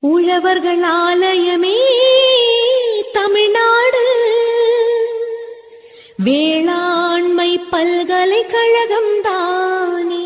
உழவர்கள் ஆலயமே தமிழ்நாடு வேளாண்மை பல்கலைக்கழகம் தானே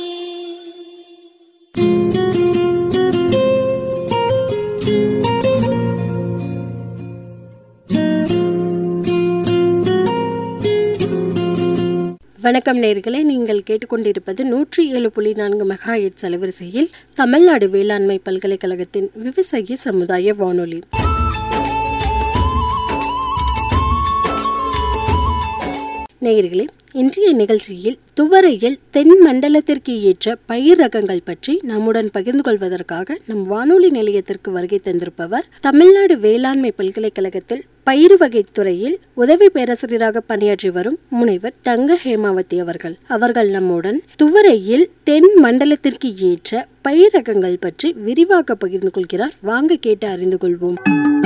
வணக்கம் நேர்களே நீங்கள் கேட்டுக்கொண்டிருப்பது நூற்றி ஏழு புள்ளி நான்கு மெகா எட் அலைவரிசையில் தமிழ்நாடு வேளாண்மை பல்கலைக்கழகத்தின் விவசாய சமுதாய வானொலி நேயர்களே இன்றைய நிகழ்ச்சியில் துவரையில் தென் மண்டலத்திற்கு ஏற்ற பயிர் ரகங்கள் பற்றி நம்முடன் பகிர்ந்து கொள்வதற்காக நம் வானொலி நிலையத்திற்கு வருகை தந்திருப்பவர் தமிழ்நாடு வேளாண்மை பல்கலைக்கழகத்தில் பயிர் வகை துறையில் உதவி பேராசிரியராக பணியாற்றி வரும் முனைவர் தங்க ஹேமாவதி அவர்கள் அவர்கள் நம்முடன் துவரையில் தென் மண்டலத்திற்கு ஏற்ற பயிர் ரகங்கள் பற்றி விரிவாக பகிர்ந்து கொள்கிறார் வாங்க கேட்டு அறிந்து கொள்வோம்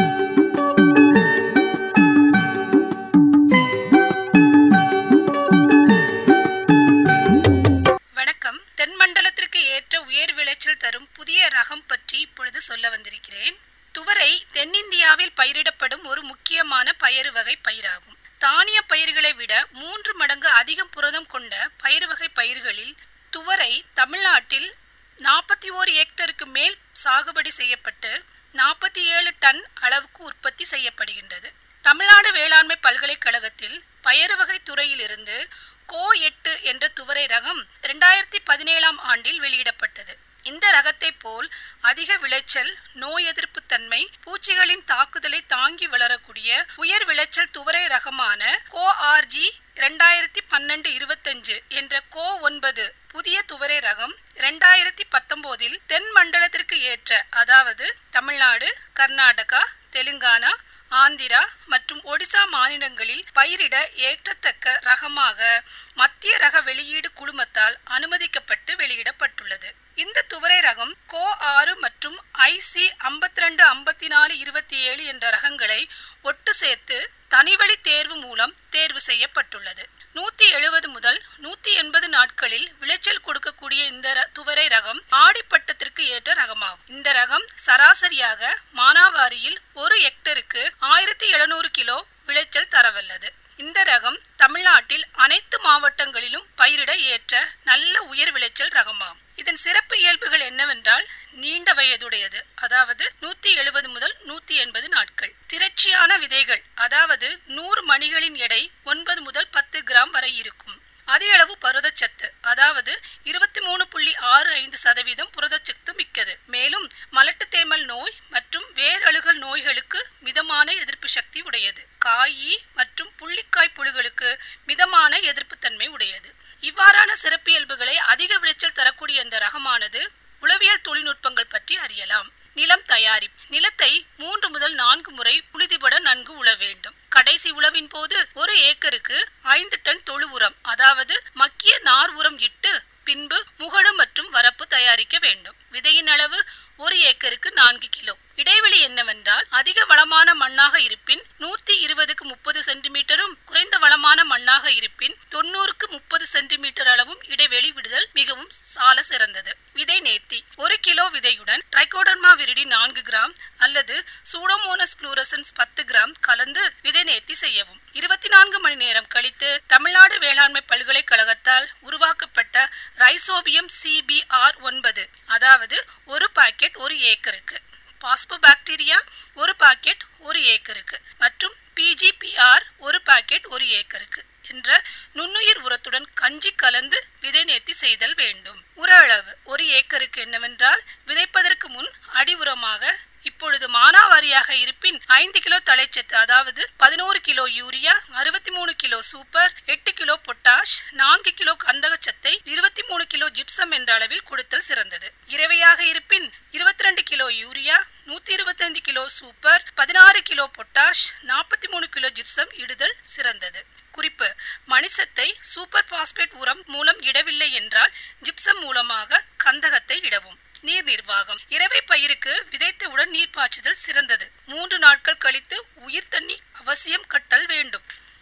வணக்கம் தென்மண்டலத்திற்கு ஏற்ற உயர் விளைச்சல் தரும் புதிய ரகம் பற்றி இப்பொழுது சொல்ல வந்திருக்கிறேன் துவரை தென்னிந்தியாவில் பயிரிடப்படும் ஒரு முக்கியமான பயறு வகை பயிராகும் தானிய பயிர்களை விட மூன்று மடங்கு அதிகம் புரதம் கொண்ட பயிர் வகை பயிர்களில் துவரை தமிழ்நாட்டில் நாற்பத்தி ஓரு ஹெக்டருக்கு மேல் சாகுபடி செய்யப்பட்டு நாற்பத்தி ஏழு டன் அளவுக்கு உற்பத்தி செய்யப்படுகின்றது தமிழ்நாடு வேளாண்மை பல்கலைக்கழகத்தில் பயறு வகை துறையிலிருந்து கோ எட்டு என்ற துவரை ரகம் இரண்டாயிரத்தி பதினேழாம் ஆண்டில் வெளியிடப்பட்டது இந்த ரகத்தை போல் அதிக விளைச்சல் நோய் எதிர்ப்பு தன்மை பூச்சிகளின் தாக்குதலை தாங்கி வளரக்கூடிய உயர் விளைச்சல் துவரை ரகமான கோ ஆர்ஜி இரண்டாயிரத்தி பன்னெண்டு இருபத்தஞ்சு என்ற கோ ஒன்பது புதிய துவரை ரகம் இரண்டாயிரத்தி பத்தொன்பதில் தென் மண்டலத்திற்கு ஏற்ற அதாவது தமிழ்நாடு கர்நாடகா தெலுங்கானா ஆந்திரா மற்றும் ஒடிசா மாநிலங்களில் பயிரிட ஏற்றத்தக்க ரகமாக மத்திய ரக வெளியீடு குழுமத்தால் அனுமதிக்கப்பட்டு வெளியிடப்பட்டுள்ளது இந்த துவரை ரகம் கோ ஆறு மற்றும் ஐசி ஐம்பத்தி ரெண்டு ஐம்பத்தி நாலு இருபத்தி ஏழு என்ற ரகங்களை ஒட்டு சேர்த்து தனிவழி தேர்வு மூலம் தேர்வு செய்யப்பட்டுள்ளது நூத்தி எழுபது முதல் நூத்தி எண்பது நாட்களில் விளைச்சல் கொடுக்கக்கூடிய இந்த ர- துவரை ரகம் ஆடிப்பட்டத்திற்கு ஏற்ற ரகமாகும் இந்த ரகம் சராசரியாக மானாவாரியில் ஒரு ஹெக்டருக்கு ஆயிரத்தி எழுநூறு கிலோ விளைச்சல் தரவல்லது இந்த ரகம் தமிழ்நாட்டில் அனைத்து மாவட்டங்களிலும் பயிரிட ஏற்ற நல்ல உயர் விளைச்சல் ரகமாகும் இதன் சிறப்பு இயல்புகள் என்னவென்றால் நீண்ட வயதுடையது அதாவது நூத்தி எழுபது முதல் நூத்தி எண்பது நாட்கள் திரட்சியான விதைகள் அதாவது நூறு மணிகளின் எடை ஒன்பது முதல் பத்து கிராம் வரை இருக்கும் அதிக அளவு புரதச்சத்து அதாவது இருபத்தி மூணு புள்ளி ஆறு ஐந்து சதவீதம் புரதச்சத்து மிக்கது மேலும் மலட்டு தேமல் நோய் மற்றும் வேரழுகல் நோய்களுக்கு மிதமான எதிர்ப்பு சக்தி உடையது காயி மற்றும் புள்ளிக்காய் புழுகளுக்கு மிதமான எதிர்ப்பு தன்மை உடையது இவ்வாறான சிறப்பியல்புகளை அதிக விளைச்சல் தரக்கூடிய இந்த ரகமானது உளவியல் தொழில்நுட்பங்கள் பற்றி அறியலாம் நிலம் தயாரிப்பு நிலத்தை மூன்று முதல் நான்கு முறை புழுதிபட நன்கு உழ வேண்டும் கடைசி உழவின் போது ஒரு ஏக்கருக்கு ஐந்து டன் தொழு உரம் அதாவது மக்கிய நார் உரம் இட்டு பின்பு முகடு மற்றும் வரப்பு தயாரிக்க வேண்டும் விதையின் அளவு ஒரு ஏக்கருக்கு நான்கு கிலோ இடைவெளி என்னவென்றால் அதிக வளமான மண்ணாக இருப்பின் நூத்தி இருபதுக்கு முப்பது சென்டிமீட்டரும் குறைந்த வளமான மண்ணாக இருப்பின் தொண்ணூறுக்கு முப்பது சென்டிமீட்டர் அளவும் இடைவெளி விடுதல் மிகவும் சால சிறந்தது விதை நேர்த்தி ஒரு கிலோ விதையுடன் ட்ரைகோடர்மா விரிடி நான்கு கிராம் அல்லது சூடோமோனஸ் புளூரசன்ஸ் பத்து கிராம் கலந்து விதை நேர்த்தி செய்யவும் இருபத்தி நான்கு மணி நேரம் கழித்து தமிழ்நாடு வேளாண்மை பல்கலைக்கழகத்தால் உருவாக்கப்பட்ட ரைசோபியம் சிபிஆர் ஒன்பது அதாவது ஒரு பாக்கெட் ஒரு ஏக்கருக்கு பாஸ்போபாக்டீரியா ஒரு பாக்கெட் ஒரு ஏக்கருக்கு மற்றும் பிஜிபிஆர் ஒரு பாக்கெட் ஒரு ஏக்கருக்கு என்ற நுண்ணுயிர் உரத்துடன் கஞ்சி கலந்து விதை நேர்த்தி செய்தல் வேண்டும் உர அளவு ஒரு ஏக்கருக்கு என்னவென்றால் விதைப்பதற்கு முன் அடி உரமாக இப்பொழுது மானாவாரியாக இருப்பின் ஐந்து கிலோ தழைச்சத்து அதாவது பதினோரு கிலோ யூரியா அறுபத்தி மூணு கிலோ சூப்பர் எட்டு கிலோ பொட்டாஷ் நான்கு கிலோ கந்தகச்சத்தை இருபத்தி மூணு கிலோ ஜிப்சம் என்ற அளவில் கொடுத்தல் சிறந்தது இரவையாக இருப்பின் இருபத்தி ரெண்டு கிலோ யூரியா நூத்தி இருபத்தைந்து கிலோ சூப்பர் பதினாறு கிலோ பொட்டாஷ் நாற்பத்தி மூணு கிலோ ஜிப்சம் இடுதல் சிறந்தது குறிப்பு மணிசத்தை சூப்பர் பாஸ்பேட் உரம் மூலம் இடவில்லை என்றால் ஜிப்சம் மூலமாக கந்தகத்தை இடவும் நீர் நிர்வாகம் இரவை பயிருக்கு விதைத்தவுடன் நீர் பாய்ச்சுதல் சிறந்தது மூன்று நாட்கள் கழித்து உயிர் தண்ணி அவசியம் கட்டல் வேண்டும்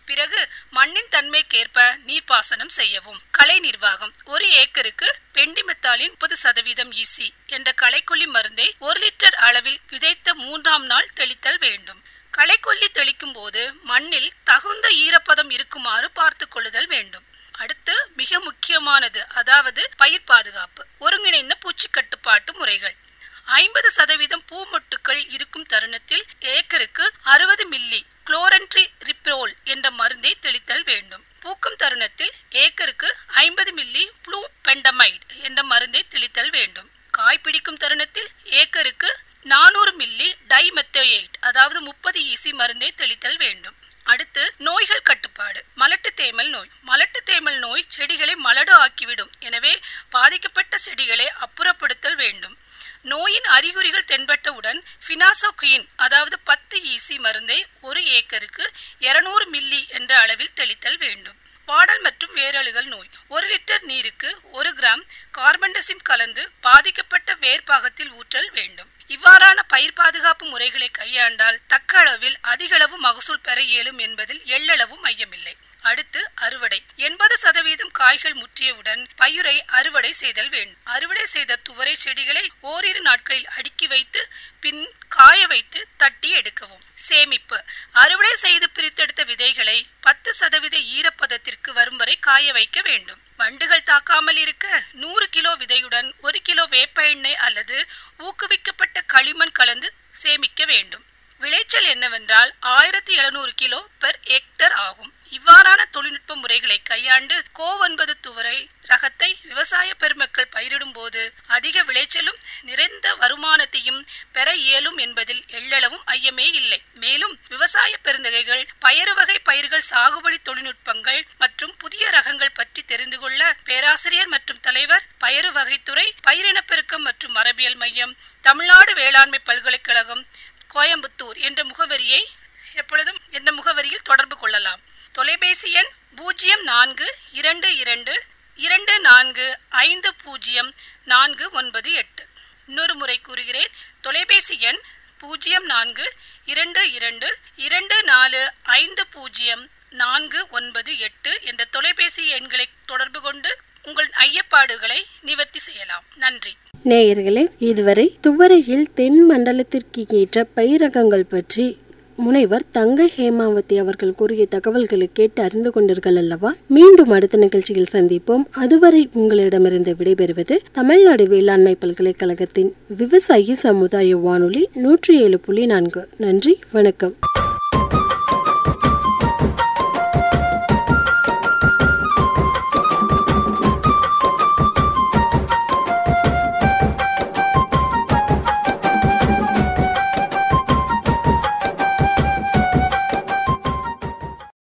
பிறகு மண்ணின் தன்மைக்கேற்ப நீர்ப்பாசனம் செய்யவும் களை நிர்வாகம் ஒரு ஏக்கருக்கு பெண்டிமெத்தாலின் முப்பது சதவீதம் ஈசி என்ற களைக்கொல்லி மருந்தை ஒரு லிட்டர் அளவில் விதைத்த மூன்றாம் நாள் தெளித்தல் வேண்டும் களைக்கொல்லி தெளிக்கும் போது மண்ணில் தகுந்த ஈரப்பதம் இருக்குமாறு பார்த்துக் கொள்ளுதல் வேண்டும் அடுத்து மிக முக்கியமானது அதாவது பயிர் பாதுகாப்பு ஒருங்கிணைந்த பூச்சி கட்டுப்பாட்டு முறைகள் ஐம்பது சதவீதம் பூமொட்டுக்கள் இருக்கும் தருணத்தில் ஏக்கருக்கு அறுபது மில்லி குளோரன்ட்ரி ரிப்ரோல் என்ற மருந்தை தெளித்தல் வேண்டும் பூக்கும் தருணத்தில் ஏக்கருக்கு ஐம்பது மில்லி ப்ளூ பெண்டமைட் என்ற மருந்தை தெளித்தல் வேண்டும் காய் பிடிக்கும் தருணத்தில் ஏக்கருக்கு நானூறு மில்லி டைமெத்தோயேட் அதாவது முப்பது ஈசி மருந்தை தெளித்தல் வேண்டும் அடுத்து நோய்கள் கட்டுப்பாடு மலட்டு தேமல் நோய் மலட்டு தேமல் நோய் செடிகளை மலடு ஆக்கிவிடும் எனவே பாதிக்கப்பட்ட செடிகளை அப்புறப்படுத்தல் வேண்டும் நோயின் அறிகுறிகள் தென்பட்டவுடன் பினாசோகுயின் அதாவது பத்து ஈசி மருந்தை ஒரு ஏக்கருக்கு இருநூறு மில்லி என்ற அளவில் தெளித்தல் வேண்டும் வாடல் மற்றும் வேரழுகல் நோய் ஒரு லிட்டர் நீருக்கு ஒரு கிராம் கார்பன்டசிம் கலந்து பாதிக்கப்பட்ட வேர்பாகத்தில் ஊற்றல் வேண்டும் இவ்வாறான பயிர் பாதுகாப்பு முறைகளை கையாண்டால் தக்க அளவில் அதிகளவு மகசூல் பெற இயலும் என்பதில் எள்ளளவும் ஐயமில்லை அடுத்து அறுவடை எண்பது சதவீதம் காய்கள் முற்றியவுடன் பயிரை அறுவடை செய்தல் வேண்டும் அறுவடை செய்த துவரை செடிகளை ஓரிரு நாட்களில் அடுக்கி வைத்து பின் காய வைத்து தட்டி எடுக்கவும் சேமிப்பு அறுவடை செய்து பிரித்தெடுத்த விதைகளை பத்து சதவீத ஈரப்பதத்திற்கு வரும் வரை காய வைக்க வேண்டும் வண்டுகள் தாக்காமல் இருக்க நூறு கிலோ விதையுடன் ஒரு கிலோ வேப்ப எண்ணெய் அல்லது ஊக்குவிக்கப்பட்ட களிமண் கலந்து சேமிக்க வேண்டும் விளைச்சல் என்னவென்றால் ஆயிரத்தி எழுநூறு கிலோ பெர் ஹெக்டர் ஆகும் இவ்வாறான தொழில்நுட்ப முறைகளை கையாண்டு கோ ஒன்பது துவரை ரகத்தை விவசாய பெருமக்கள் பயிரிடும் போது அதிக விளைச்சலும் நிறைந்த வருமானத்தையும் பெற இயலும் என்பதில் எள்ளளவும் ஐயமே இல்லை மேலும் விவசாய பெருந்தகைகள் பயறு வகை பயிர்கள் சாகுபடி தொழில்நுட்பங்கள் மற்றும் புதிய ரகங்கள் பற்றி தெரிந்து கொள்ள பேராசிரியர் மற்றும் தலைவர் பயறு வகைத்துறை பயிரினப்பெருக்கம் மற்றும் மரபியல் மையம் தமிழ்நாடு வேளாண்மை பல்கலைக்கழகம் கோயம்புத்தூர் என்ற முகவரியை எப்பொழுதும் என்ற முகவரியில் தொடர்பு கொள்ளலாம் தொலைபேசி எண் பூஜ்ஜியம் நான்கு இரண்டு இரண்டு இரண்டு நான்கு ஐந்து பூஜ்ஜியம் நான்கு ஒன்பது எட்டு இன்னொரு முறை கூறுகிறேன் தொலைபேசி எண் பூஜ்ஜியம் நான்கு இரண்டு இரண்டு இரண்டு நாலு ஐந்து பூஜ்ஜியம் நான்கு ஒன்பது எட்டு என்ற தொலைபேசி எண்களை தொடர்பு கொண்டு உங்கள் ஐயப்பாடுகளை நிவர்த்தி செய்யலாம் நன்றி நேயர்களே இதுவரை துவரையில் தென் மண்டலத்திற்கு ஏற்ற பயிரகங்கள் பற்றி முனைவர் தங்க ஹேமாவதி அவர்கள் கூறிய தகவல்களை கேட்டு அறிந்து கொண்டீர்கள் அல்லவா மீண்டும் அடுத்த நிகழ்ச்சியில் சந்திப்போம் அதுவரை உங்களிடமிருந்து விடைபெறுவது தமிழ்நாடு வேளாண்மை பல்கலைக்கழகத்தின் விவசாயி சமுதாய வானொலி நூற்றி ஏழு புள்ளி நான்கு நன்றி வணக்கம்